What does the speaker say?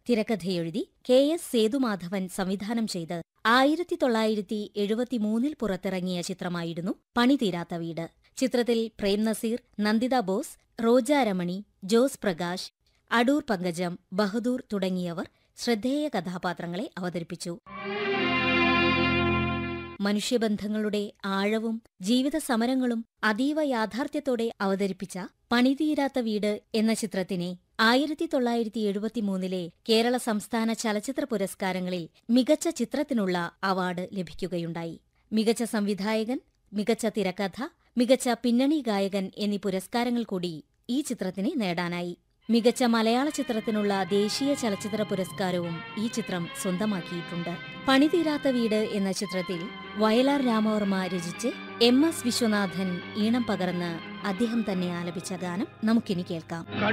തിരക്കഥയെഴുതി K S Sethumadhavan സംവിധാനം ചെയ്ത് ആയിരത്തി തൊള്ളായിരത്തി എഴുപത്തിമൂന്നിൽ പുറത്തിറങ്ങിയ ചിത്രമായിരുന്നു പണിതീരാത്ത വീട് ചിത്രത്തിൽ പ്രേം നസീർ നന്ദിത ബോസ് റോജ രമണി ജോസ് പ്രകാശ് അടൂർ പങ്കജം ബഹദൂർ തുടങ്ങിയവർ ശ്രദ്ധേയ കഥാപാത്രങ്ങളെ അവതരിപ്പിച്ചു മനുഷ്യബന്ധങ്ങളുടെ ആഴവും ജീവിത സമരങ്ങളും അതീവ യാഥാർത്ഥ്യത്തോടെ അവതരിപ്പിച്ച പണിതീരാത്ത വീട് എന്ന ചിത്രത്തിനെ ആയിരത്തി തൊള്ളായിരത്തി എഴുപത്തിമൂന്നിലെ കേരള സംസ്ഥാന ചലച്ചിത്ര പുരസ്കാരങ്ങളിൽ മികച്ച ചിത്രത്തിനുള്ള അവാർഡ് ലഭിക്കുകയുണ്ടായി മികച്ച സംവിധായകൻ മികച്ച തിരക്കഥ മികച്ച പിന്നണി ഗായകൻ എന്നീ പുരസ്കാരങ്ങൾ കൂടി ഈ ചിത്രത്തിന് നേടാനായി മികച്ച മലയാള ചിത്രത്തിനുള്ള ദേശീയ ചലച്ചിത്ര പുരസ്കാരവും ഈ ചിത്രം സ്വന്തമാക്കിയിട്ടുണ്ട് പണിതീരാത്ത വീട് എന്ന ചിത്രത്തിൽ വയലാർ രാമവർമ്മ രചിച്ച് എം എസ് വിശ്വനാഥൻ ഈണം പകർന്ന് അദ്ദേഹം തന്നെ ആലപിച്ച ഗാനം നമുക്കിനി കേൾക്കാം